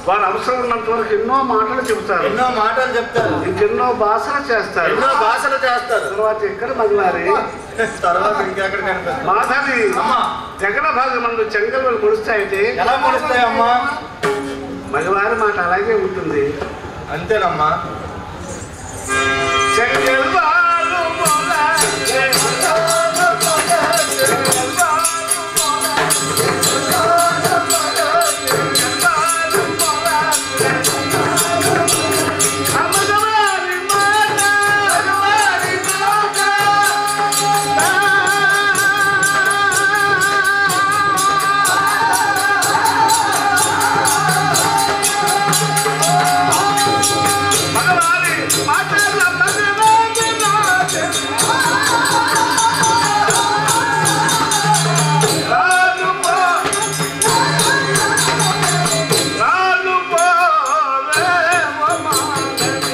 వారు అవసరం ఉన్నంత వరకు ఎన్నో మాటలు చెబుతారు ఎన్నో మాటలు చెప్తారు ఇంకెన్నో భాషలు చేస్తారు ఎన్నో భాషలు చేస్తారు తర్వాత ఎక్కడ మగవారి తర్వాత ఇంకెక్కడ కనిపిస్తారు మాధవి అమ్మా జగడ భాగం మందు చెంగలు ముడుస్తాయితే ఎలా ముడుస్తాయి అమ్మా మగవారి మాట అలాగే ఉంటుంది అంతేనమ్మా చెంగల్ బాలు మొల, చెంగల్ బాలు మొల, చెంగల్ బాలు మొల, చెంగల్ బాలు మొల, చెంగల్ బాలు మొల, అమ్మగవారి మాట, మగవారి మాట, మగవారి మాటల మగవారి మాట. రాను పో, రాను పోలేవ మాధవి.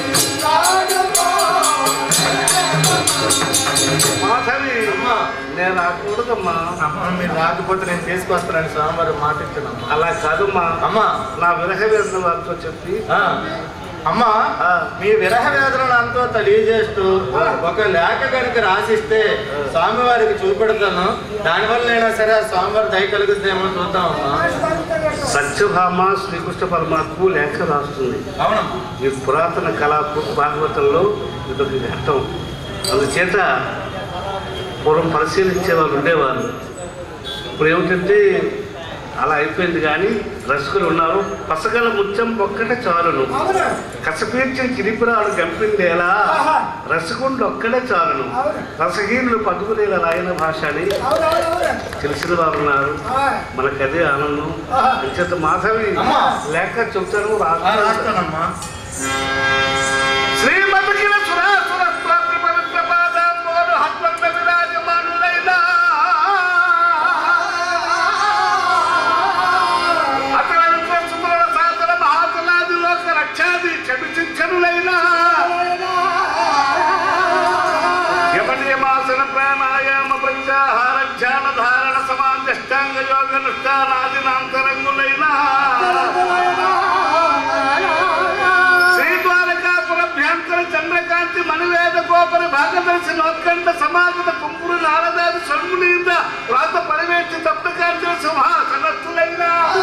మాధవి అమ్మా నేను రాకూడదమ్మా అమ్మా మీరు రాకపోతే నేను తీసుకొస్తానని స్వామివారు మాట ఇచ్చానమ్మా అలా కాదమ్మా అమ్మా నా విరహ వేదన వారితో చెప్పి ఆ, అమ్మా ఆ. మీ విరహ వేదనలు అంతా తెలియజేస్తూ ఒక లేఖ కనుక రాసిస్తే స్వామివారికి చూపెడతాను దానివల్ల సరే ఆ స్వామివారి దయ కలుగుతుందేమో చూద్దామమ్మా సత్యభామ శ్రీకృష్ణ పరమాత్మ లేఖ రాస్తుంది అవునమ్మా ఈ పురాతన కళా భాగవతంలో ఇదొక ఘట్టం అందుచేత పూర్వం పరిశీలించే వాళ్ళు ఉండేవారు ఇప్పుడు ఏమిటంటే అలా అయిపోయింది కానీ రసికులు ఉన్నారు పసగల ముత్యం ఒక్కటే చాలును కసపీర్చిన కిరిపురాలు గంపిండేలా రసగుండు ఒక్కడే చాలును రసహీనులు పదుకునేలా రాయన భాష అని తెలిసిన వారు ఉన్నారు మనకు అదే ఆనందం అంచేత మాధవి అమ్మా. లేక చెబుతాను ఆ, రాస్తాను రాస్తానమ్మా శ్రీమతికిన సురాసుర స్తోత్ర పవిత్ర పాదాంబోలు హత్వంత విరాజమానులైన అతనంత సుతుల సాధన మహాతులాది లోక రక్షాది క్షమించనులైన యమనియమాసన ప్రాణాయామ ప్రత్యాహార ధ్యాన ధారణ సమాధ్యష్టాంగ యోగ నుష్ఠానాదినాంతరంగులైన శ్రీద్వారకాపురభ్యంతర చంద్రకాంతి మణివేద గోపరి భాగదర్శి నోత్కంఠ సమాగత కుంకురు నారదాది సన్మునీంద వ్రాత పరివేక్షి తప్తకాంతి సింహాసనస్థులైన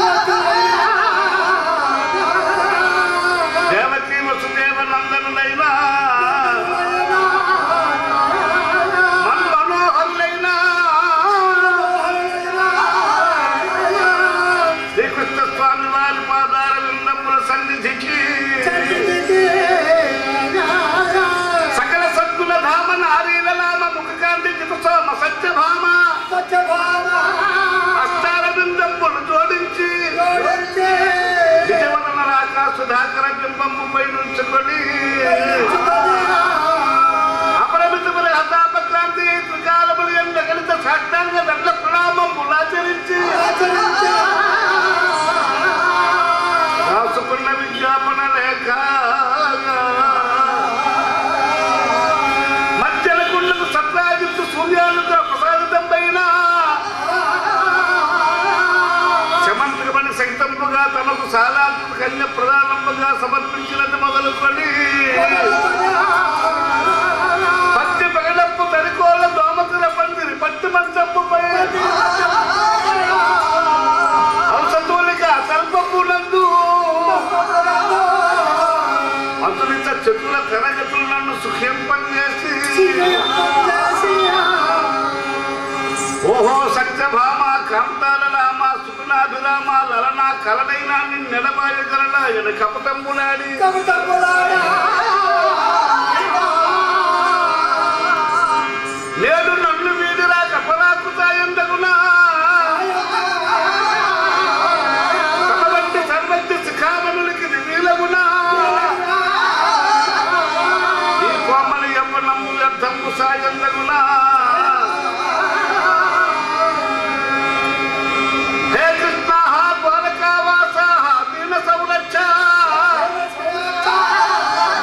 దేవకీ వసుదేవ నందనులైన మన్ మనోహరులైన శ్రీకృష్ణ స్వామి వారి పాదార విందముల సన్నిధికి సకల సద్గుణ ధామ నారీల నామ ముఖకాంతి జిత సోమ సత్యభామ అష్టార బిందములు జోడించి నిజవన రాకా సుధాకర బింబము పై నుంచుకొని అపరిమితముల హతాపక్రాంతి త్రికాలములు ఎండ గణిత సాష్టాంగ దండ ప్రణామములు ఆచరించి రాసుకున్న విజ్ఞాపన లేఖ మధ్యల గుండకు సత్రాజిత్తు సూర్యానుగ్రహ ప్రసాదితంపైన శమంతకమని సహితంపుగా తనకు సాలాత్మక కన్య ప్రధానంగా సమర్పించినది మొదలుకొని పత్తి పగడప్పు తరికోళ్ళ దోమతుల పందిరి పత్తి మంచప్పుపై ఔషధూలిక తల్పపునందు అతులిత చెట్ల తెరగతులు నన్ను సుఖింపజేసి ఓహో సత్యభామ కాంతాల రామ సుకునాభిరామ లలనా కలనైనా నిన్నెడబాయగలన ఎన కపటంబులాడి నేడు నన్ను వీడిరా కపరాకుతాయందగునా కపవంటి సర్వజ్ఞ శిఖామణులకి నివీలగునా ఈ కోమలి యవ్వనము వ్యర్థము సాయందగునా హే కృష్ణ ద్వారకావాస దీన సంరక్ష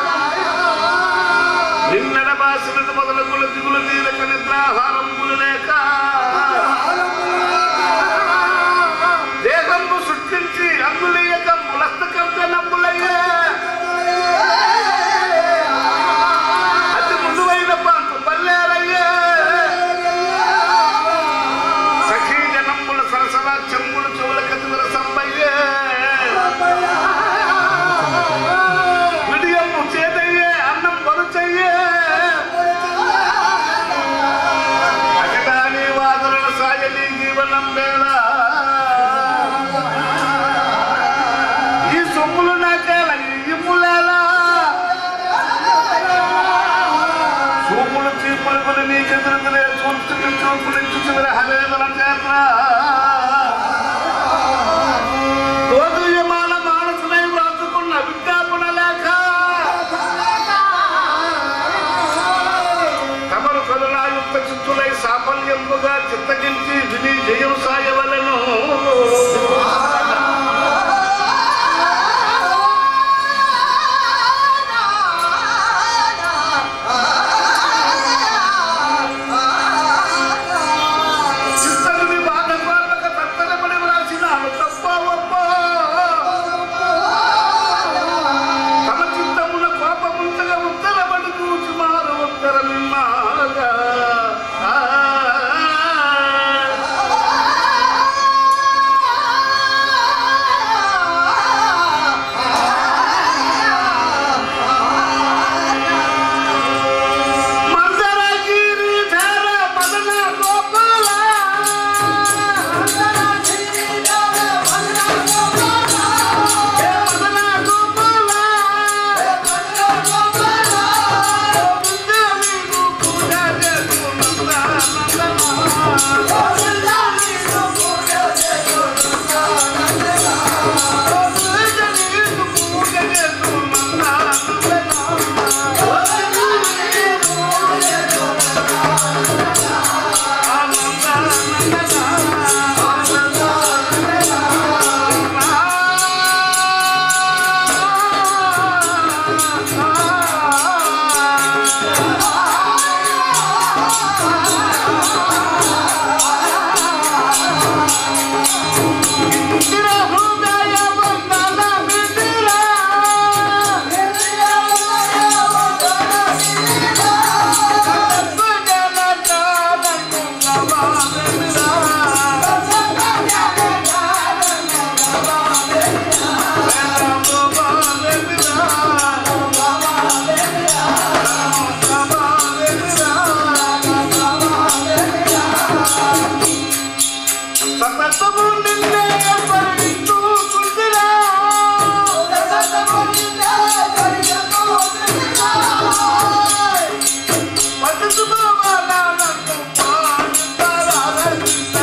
నీ చెదురుకునే చూస్తున్న చూపు నుంచి చివరి హవేదన చేత తోదుయమాన మానసునై వ్రాసుకున్న విజ్ఞాపన లేఖ తమరు కరుణాయుక్త చిత్తులై సాఫల్యముగా చిత్తగించి విని జయం సాయవలను చిత్తని బాధపాలక తత్తరపడి వ్రాసినాను తప్ప ఒప్ప తమ చిత్తమున కోపముంతగా ఉత్తరబడి చూచి మారు ఉత్తరమిమ్మాగా ఆ. మందరగిరి ధర మదన గోపాల ఏ మదన గోపాల ముందే నీకు పూజ చేసుకున్నా నీకు పూజ చేసుకున్నా సతతము నిన్నే పరిస్తూ కుందిరా పట్టుకు బావాలంటూ పాడుతారా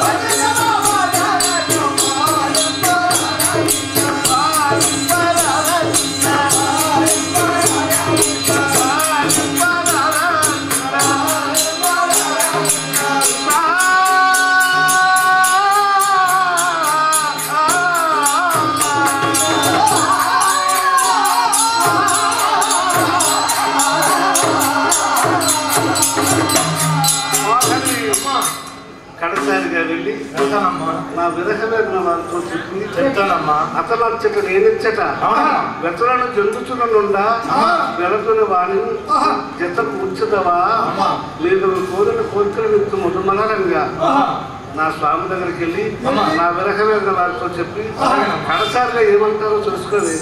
కడసారిగా వెళ్ళి చెప్తానమ్మా నా విరహవేదన వారితో చెప్పి చెప్తానమ్మా అతను వచ్చట నేనిచ్చట అవునా? వెతలను జంతుచునుండా ఆహా. వెలకుని వాణి ఆహా. జత కూర్చుదవా అమ్మా. మీరు కోరిన కోరికలు మీకు ముదుమలరంగా ఆహా. నా స్వామి దగ్గరికి వెళ్ళి అమ్మా. నా విరహవేదన వారితో చెప్పి ఆహా. కడసారిగా ఏమంటారో తెలుసుకొని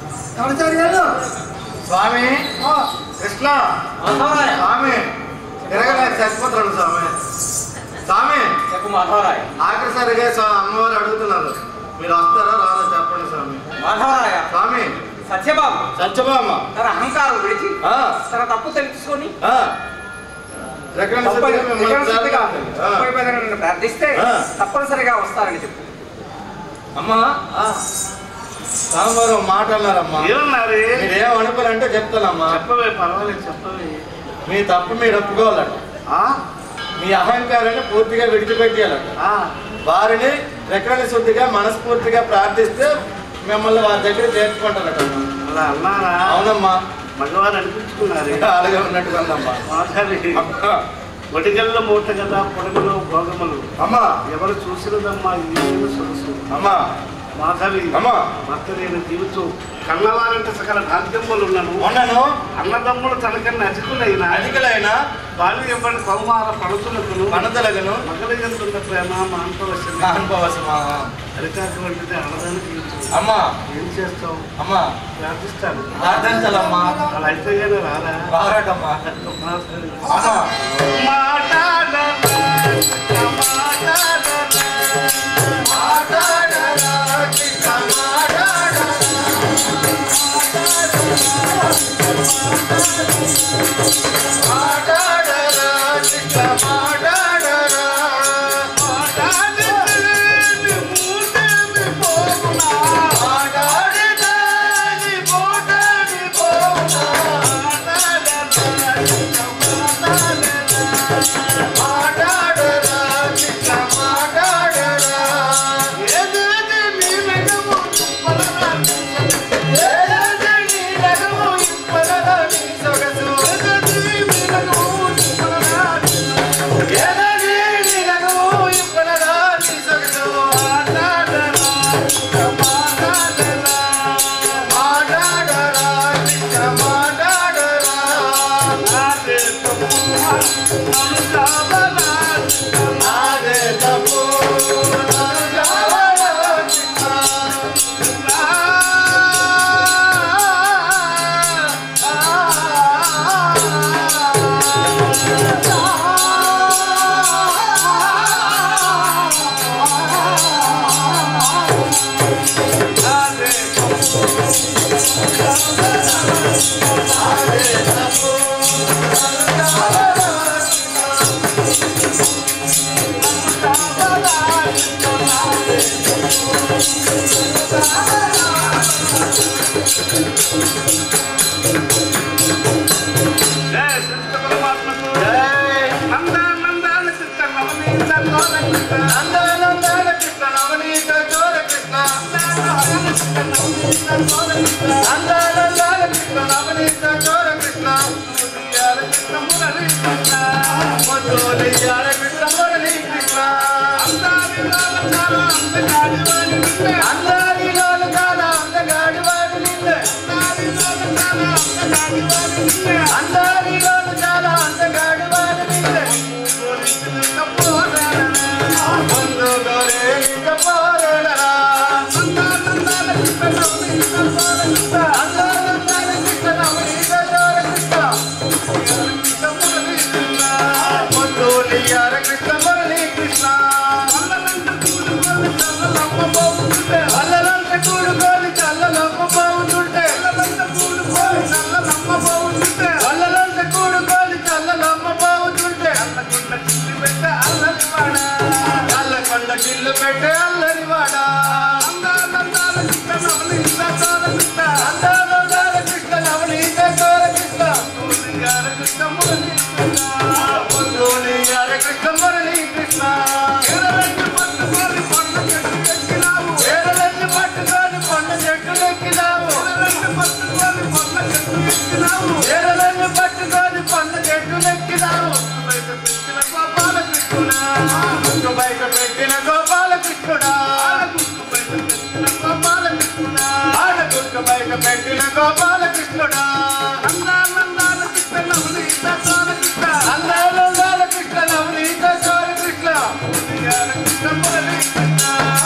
స్వామి కృష్ణ స్వామి తిరగలేక చచ్చిపోతున్నాడు స్వామి స్వామి చెప్పు మాధవరాయ ఆఖరిసారిగా స్వా- అమ్మవారు అడుగుతున్నారు మీరు వస్తారా రారా చెప్పండి స్వామి మాధవరాయ స్వామి సత్యబాబు సత్యభామ తన అహంకారం విడిచి ఆ, తన తప్పు తెలుసుకొని ఆ. రకరకాల తప్పని- స్థితిగా మిమ్మల్ని త్రికరణ శుద్ధిగా ఆ. తప్పైపోయిన నన్ను ప్రార్థిస్తే ఆ. తప్పనిసరిగా వస్తారని చెప్పు అమ్మా స్వామివారు ఒక మాట అన్నారమ్మా ఏమన్నారే మీరేం అనుకోరంటే చెప్తానమ్మా చెప్పవే పర్వాలేదు చెప్పవే మీ తప్పు మీరు ఒప్పుకోవాలట ఆ? మీ అహంకారాన్ని పూర్తిగా విడిచిపెట్టేయాలట ఆ. వారిని ప్రకరణ శుద్ధిగా మనస్ఫూర్తిగా ప్రార్థిస్తే మిమ్మల్ని వారి దగ్గర చేర్చుకుంటారట అలా అన్నారా అవునమ్మా మగవారు అనిపించుకున్నారే అలాగే ఉన్నట్టుగా ఉందమ్మా మాధవి అమ్మా. ఒడిగల్ల మూట కదా పొడగలో భోగములు అమ్మా ఎవరు చూసినదమ్మా ఈ సొగసు అమ్మా మాధవి అమ్మా భర్త నేను జీవితం కన్నవారంటే సకల భాగ్యములు ఉన్నాను ఉన్నాను అన్నదమ్ములు తనకన్నా అధికులైన అధికలైన వాళ్ళు ఇవ్వని కౌమార పడుతున్నకును పనతలగను మగల ఎందున్న ప్రేమ మాంపవశం అనుభవసమా అరికాటువంటిది ఆడదానికి ఇచ్చు. అమ్మా ఏం చేస్తావు అమ్మా ప్రార్థిస్తాను ప్రార్థించాలమ్మా అలా అయితే కానీ రారా బాగాటమ్మా మాధవి. అమ్మా మాట్లాడరా, మాట్లాడరా. మాట్లాడరా జయ శ్రీకృష్ణ పరమాత్మకు జై నంద నందాన కృష్ణ నవనీత గోర కృష్ణ నందనందన కృష్ణ నవనీత చోర కృష్ణ నందనందన కృష్ణ నవనీత చోర కృష్ణ ముదియాల కృష్ణ మురళీ కృష్ణ ముద్దులియాల కృష్ణ మురళీ కృష్ణ అందారిలోన చాలా అందగాడివాడి నిన్నే. అందరిలోను కాల అందగాడి వాడు నిన్నే అందారిలోన చాలా అందగాడివాడి నిన్నే. అందరిలోను చాలా అందగాడి వాడు నిన్నే గోరింకలున్న పోరాడనా. ముందు గోరే నిజ పోరడరా అందానందాల కృష్ణ నవనీత గోర కృష్ణ. అందనందన కృష్ణ నవనీత చోర కృష్ణ కృష్ణ మురళీ కృష్ణ. ముద్దులియాల కృష్ణ మురళీ కృష్ణ అల్లనంత కూడుకొని చల్లలమ్మ పోతుంటే. అల్లలంత కూడుకొని చల్లలమ్మ బాగుంటుంటే అల్లనంత కూడుకొని చల్లలమ్మ పోతుంటే. అల్లలంత కూడుకొని చల్లలమ్మ బాగుంటుంటే అల్లకుండ చిల్లి పెట్ట అల్లరివాడా. చల్లకొండ కిల్లు పెట్టే అల్లరి వాడా అందానందాల కృష్ణ నవనీత గోర కృష్ణ. అందానందాల కృష్ణ నవనీత చోర కృష్ణ గోరింగాల కృష్ణ మురళీ కృష్ణ. ముద్దులియాల కృష్ణ మురళీ కృష్ణ ఎర్రటి పట్టుకొని కొండ చెట్టు ఎక్కినావు. ఏడలన్నీ పట్టుకొని కొండ చెట్టులు ఎక్కినావు ఎర్రటి పట్టుకొని కొండ చెట్టు ఎక్కినావు. ఏడలన్నీ పట్టుకొని కొండ చెట్టులు ఎక్కినావు బయట పెట్టిన గోపాలకృష్ణుడా. గుట్టు బయట పెట్టిన గోపాలకృష్ణుడా గుట్టు బయట పెట్టిన గోపాలకృష్ణుడా. ఆడ గుట్టు బయట పెట్టిన గోపాలకృష్ణుడా అందానందాల కృష్ణ నవనీత గోర కృష్ణ. అందానందాల కృష్ణ నవనీత చోర కృష్ణ గోరింగాల కృష్ణ మురళీ కృష్ణ.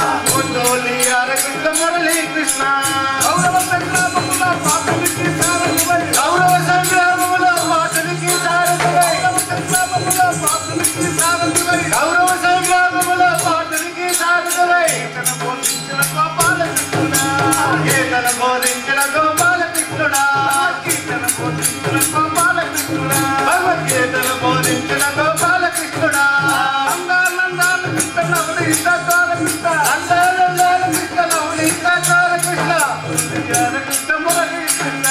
ముద్దులియాల కృష్ణ మురళీ కృష్ణ కౌరవ సంగ్రామముల పాపనికి సారథివై. కౌరవ సంగ్రామములో మాటనికి సారథివై కౌరవ సంగ్రామముల పాపనికి సారథివై. కౌరవ సంగ్రామములో మాటనికి సారథివై ఈతను బోధించిన గోపాలకృష్ణుడా. గీతను బోధించిన గోపాలకృష్ణుడా ఈతను బోధించిన గోపాలకృష్ణుడా. భగవద్గీతను బోధించిన గోపాలకృష్ణుడా అందానందాల కృష్ణ నవనీత గోర కృష్ణ. అందానందాల కృష్ణ నవనీత చోర కృష్ణ గోరింగాల కృష్ణ మురళీ కృష్ణ.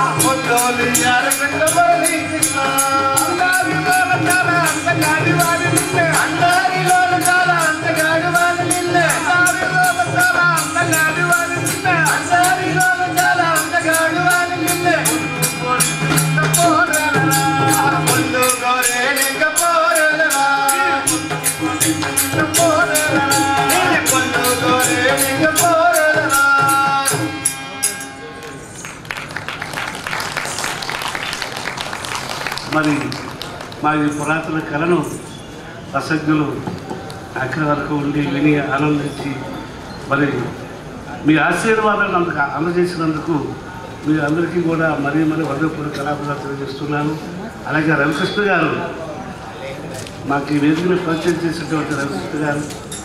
ముద్దులియాల కృష్ణ మురళీ కృష్ణ అందారిలోన చాలా అందగాడివాడి నిన్నే. అందరిలోను చాలా అంతగాడు వాడు నిన్నే అందారిలోన చాలా అందగాడివాడి నిన్నే. అందరిలోను చాలా అంతగాడు వాడు నిన్నే గోరింకలున్న పోరాడనా. ముందు గోరే నింక పోరలరా గోరింకలున్న పోరాడనా. నిన్ను ముందు గోరే నింక పోరలరా మరి మా ఈ పురాతన కళను అసజ్ఞులు అక్కడి వరకు ఉండి విని ఆనందించి మరి మీ ఆశీర్వాదాలు అందుకు అందజేసినందుకు మీ అందరికీ కూడా మరీ మరీ హృదయపూర్వక కళాభిలాష తెలియజేస్తున్నాను అలాగే రవికృష్ణ గారు మాకు ఈ వేదికను పరిచయం చేసినటువంటి రవికృష్ణ గారు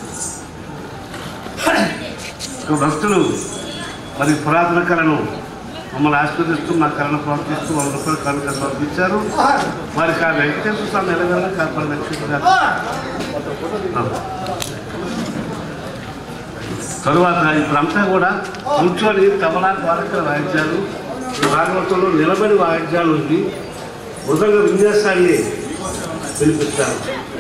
ఒక భక్తులు మరి పురాతన కళను మమ్మల్ని ఆస్వాదిస్తూ మా కళను ప్రవర్తిస్తూ వంద రూపాయలు కళను సమర్పించారు వారికి ఆ వెంకటేశ్వర స్వామి నిలవేళ కాపాడు వెంకటేశ్వర గారు తరువాత ఇప్పుడంతా కూడా కూర్చొని తబలా ద్వారకల వాయిద్యాలు భాగవతంలో నిలబడి వాయిద్యాలు ఉంది మృదంగ విన్యాసాన్ని వినిపిస్తారు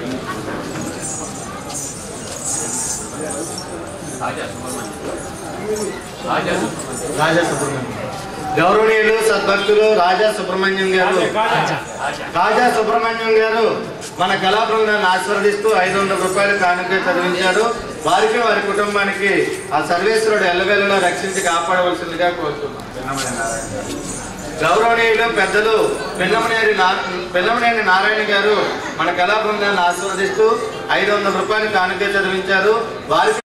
రాజా సుబ్రహ్మణ్యం గౌరవనీయులు సద్భక్తులు రాజా సుబ్రహ్మణ్యం గారు రాజా సుబ్రహ్మణ్యం గారు మన కళా బృందాన్ని ఆస్వాదిస్తూ ఐదు వందల రూపాయలు కానుక చదివించారు వారికి వారి కుటుంబానికి ఆ సర్వేశ్వరుడు ఎల్లవేళలా రక్షించి కాపాడవలసిందిగా కోరుతున్నాం పిన్నమనేని నారాయణ గారు. గౌరవనీయులు పెద్దలు పిన్నమనేని నా పిన్నమనేని నారాయణ గారు మన కళా బృందాన్ని ఆస్వాదిస్తూ ఐదు వందల రూపాయలు కానుక చదివించారు వారికి